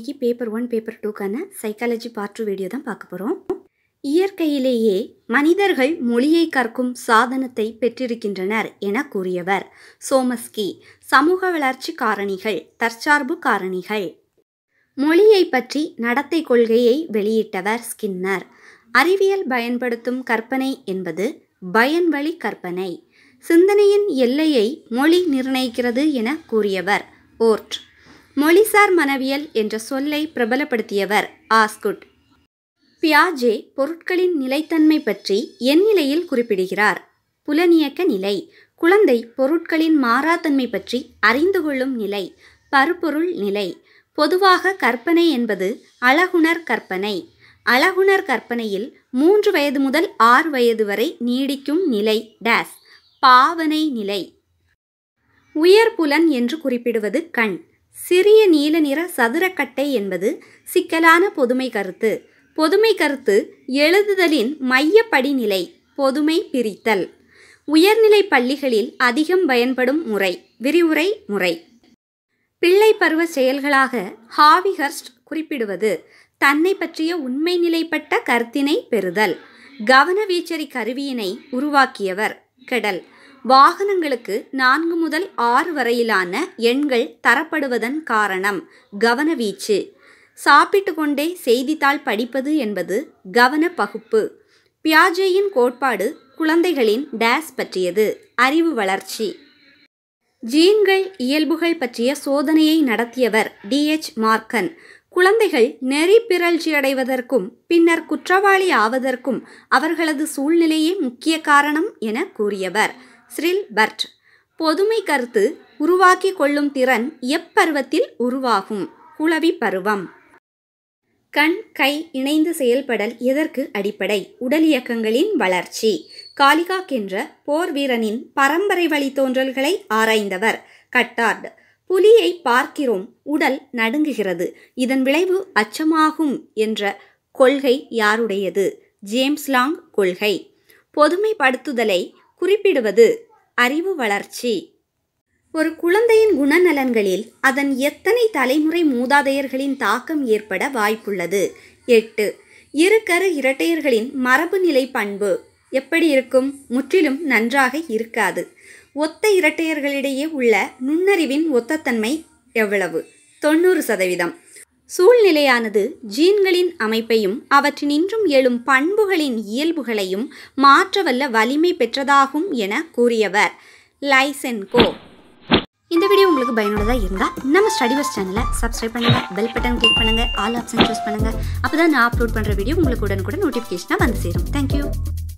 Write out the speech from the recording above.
இன்னைக்கு paper one paper டூக்கான psychology part two video தான் பார்க்க போகிறோம் இயற்கையிலேயே மனிதர்கள் மொழியை கற்கும் சாதனத்தை பெற்றிருக்கின்றனர் என கூறியவர் சோமஸ்கி சமூக வளர்ச்சி காரணிகள் தற்சார்பு காரணிகள் மொழியை பற்றி நடத்தை கொள்கையை வெளியிட்டவர் ஸ்கின்னர் அறிவியல் பயன்படுத்தும் கற்பனை என்பது பயன்வழி கற்பனை சிந்தனையின் எல்லையை மொழி நிர்ணயிக்கிறது என கூறியவர் ஓர்ட் மொழிசார் மனவியல் என்ற சொல்லை பிரபலப்படுத்தியவர் ஆஸ்குட் பியாஜே பொருட்களின் நிலைத்தன்மை பற்றி என் நிலையில் குறிப்பிடுகிறார் புலனியக்க நிலை குழந்தை பொருட்களின் மாறாத்தன்மை பற்றி அறிந்து கொள்ளும் நிலை பருப்பொருள் நிலை பொதுவாக கற்பனை என்பது அழகுணர் கற்பனை அழகுணர் கற்பனையில் மூன்று வயது முதல் ஆறு வயது வரை நீடிக்கும் நிலை டேஸ் பாவனை நிலை உயர்புலன் என்று குறிப்பிடுவது கண் சிறிய நீல நிற சதுரக்கட்டை என்பது சிக்கலான பொதுமை கருத்து பொதுமை கருத்து எழுதுதலின் மைய படிநிலை பொதுமை பிரித்தல் உயர்நிலை பள்ளிகளில் அதிகம் பயன்படும் முறை விரிவுரை முறை பிள்ளை பருவ செயல்களாக ஹாவிஹர்ஸ்ட் குறிப்பிடுவது தன்னை பற்றிய உண்மை நிலைப்பட்ட கருத்தினை பெறுதல் கவனவீச்சரி கருவியினை உருவாக்கியவர் கெடல் வாகனங்களுக்கு நான்கு முதல் ஆறு வரையிலான எண்கள் தரப்படுவதன் காரணம் கவனவீச்சு சாப்பிட்டு கொண்டே செய்தித்தாள் படிப்பது என்பது கவன பகுப்பு பியாஜேயின் கோட்பாடு குழந்தைகளின் டேஸ் பற்றியது அறிவு வளர்ச்சி ஜீன்கள் இயல்புகள் பற்றிய சோதனையை நடத்தியவர் டிஎச் மார்க்கன் குழந்தைகள் நெறி பிறழ்ச்சி அடைவதற்கும் பின்னர் குற்றவாளி ஆவதற்கும் அவர்களது சூழ்நிலையே முக்கிய காரணம் என கூறியவர் ஸ்ரில் பர்ட் பொதுமை கருத்து உருவாக்கி கொள்ளும் திறன் எப்பருவத்தில் உருவாகும் குளவி பருவம் கண் கை இணைந்து செயல்படல் எதற்கு அடிப்படை உடல் இயக்கங்களின் வளர்ச்சி காலிகாக் என்ற போர் வீரனின் பரம்பரை வழித்தோன்றல்களை ஆராய்ந்தவர் கட்டார்ட் புலியை பார்க்கிறோம் உடல் நடுங்குகிறது இதன் விளைவு அச்சமாகும் என்ற கொள்கை யாருடையது ஜேம்ஸ் லாங் கொள்கை பொதுமைப்படுத்துதலை குறிப்பிடுவது அறிவு வளர்ச்சி ஒரு குழந்தையின் குணநலன்களில் அதன் எத்தனை தலைமுறை மூதாதையர்களின் தாக்கம் ஏற்பட வாய்ப்புள்ளது எட்டு இரு கரு இரட்டையர்களின் மரபு நிலை பண்பு எப்படி இருக்கும் முற்றிலும் நன்றாக இருக்காது ஒத்த இரட்டையர்களிடையே உள்ள நுண்ணறிவின் ஒத்தத்தன்மை எவ்வளவு தொண்ணூறு சதவீதம் சூழ்நிலையானது ஜீன்களின் அமைப்பையும் அவற்றினின்றும் எழும் பண்புகளின் இயல்புகளையும் மாற்றவல்ல வலிமை பெற்றதாகும் என கூறியவர் லைசென்கோ இந்த வீடியோ உங்களுக்கு பயனுள்ளதாக இருந்தால் நம்ம ஸ்டடிவர்ஸ் சேனலை சப்ஸ்கிரைப் பண்ணுங்கள் பெல் பட்டன் கிளிக் பண்ணுங்கள் ஆல் ஆப்ஷன் சூஸ் பண்ணுங்கள் அப்போ தான் நான் அப்லோட் பண்ணுற வீடியோ உங்களுக்கு உடனுக்குடன் நோட்டிஃபிகேஷனாக வந்து சேரும் தேங்க்யூ